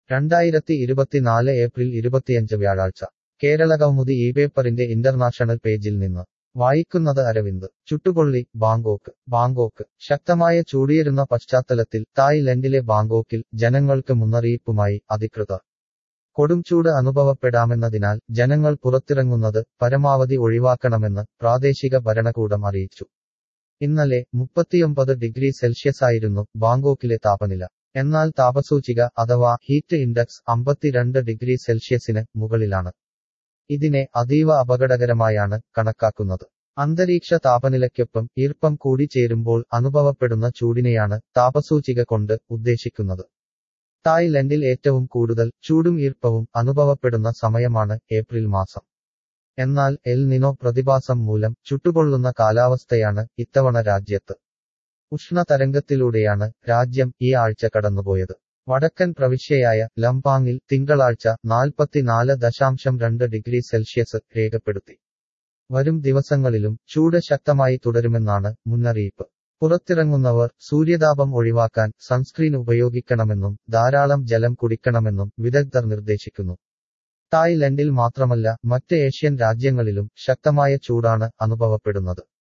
രണ്ടായിരത്തി ഇരുപത്തിനാല് ഏപ്രിൽ ഇരുപത്തിയഞ്ച് വ്യാഴാഴ്ച കേരള കൗമുദി ഈ പേപ്പറിന്റെ ഇന്റർനാഷണൽ പേജിൽ നിന്ന് വായിക്കുന്നത് അരവിന്ദ് ചുട്ടുപൊള്ളി ബാങ്കോക്ക് ബാങ്കോക്ക് ശക്തമായ ചൂടിയേറുന്ന പശ്ചാത്തലത്തിൽ തായ്ലൻഡിലെ ബാങ്കോക്കിൽ ജനങ്ങൾക്ക് മുന്നറിയിപ്പുമായി അധികൃതർ കൊടുംചൂട് അനുഭവപ്പെടാമെന്നതിനാൽ ജനങ്ങൾ പുറത്തിറങ്ങുന്നത് പരമാവധി ഒഴിവാക്കണമെന്ന് പ്രാദേശിക ഭരണകൂടം അറിയിച്ചു ഇന്നലെ മുപ്പത്തിയൊമ്പത് ഡിഗ്രി സെൽഷ്യസായിരുന്നു ബാങ്കോക്കിലെ താപനില എന്നാൽ താപസൂചിക അഥവാ ഹീറ്റ് ഇൻഡെക്സ് അമ്പത്തിരണ്ട് ഡിഗ്രി സെൽഷ്യസിന് മുകളിലാണ് ഇതിനെ അതീവ അപകടകരമായാണ് കണക്കാക്കുന്നത് അന്തരീക്ഷ താപനിലയ്ക്കൊപ്പം ഈർപ്പം കൂടി ചേരുമ്പോൾ അനുഭവപ്പെടുന്ന ചൂടിനെയാണ് താപസൂചിക കൊണ്ട് ഉദ്ദേശിക്കുന്നത് തായ്ലൻഡിൽ ഏറ്റവും കൂടുതൽ ചൂടും ഈർപ്പവും അനുഭവപ്പെടുന്ന സമയമാണ് ഏപ്രിൽ മാസം എന്നാൽ എൽ നിനോ പ്രതിഭാസം മൂലം ചുട്ടുകൊള്ളുന്ന കാലാവസ്ഥയാണ് ഇത്തവണ രാജ്യത്ത് ഉഷ്ണതരംഗത്തിലൂടെയാണ് രാജ്യം ഈ ആഴ്ച കടന്നുപോയത് വടക്കൻ പ്രവിശ്യയായ ലംപാങ്ങിൽ തിങ്കളാഴ്ച നാൽപ്പത്തിനാല് ദശാംശം രണ്ട് ഡിഗ്രി സെൽഷ്യസ് രേഖപ്പെടുത്തി വരും ദിവസങ്ങളിലും ചൂട് ശക്തമായി തുടരുമെന്നാണ് മുന്നറിയിപ്പ് പുറത്തിറങ്ങുന്നവർ സൂര്യതാപം ഒഴിവാക്കാൻ സൺസ്ക്രീൻ ഉപയോഗിക്കണമെന്നും ധാരാളം ജലം കുടിക്കണമെന്നും വിദഗ്ധർ നിർദ്ദേശിക്കുന്നു തായ്ലൻഡിൽ മാത്രമല്ല മറ്റ് ഏഷ്യൻ രാജ്യങ്ങളിലും ശക്തമായ ചൂടാണ് അനുഭവപ്പെടുന്നത്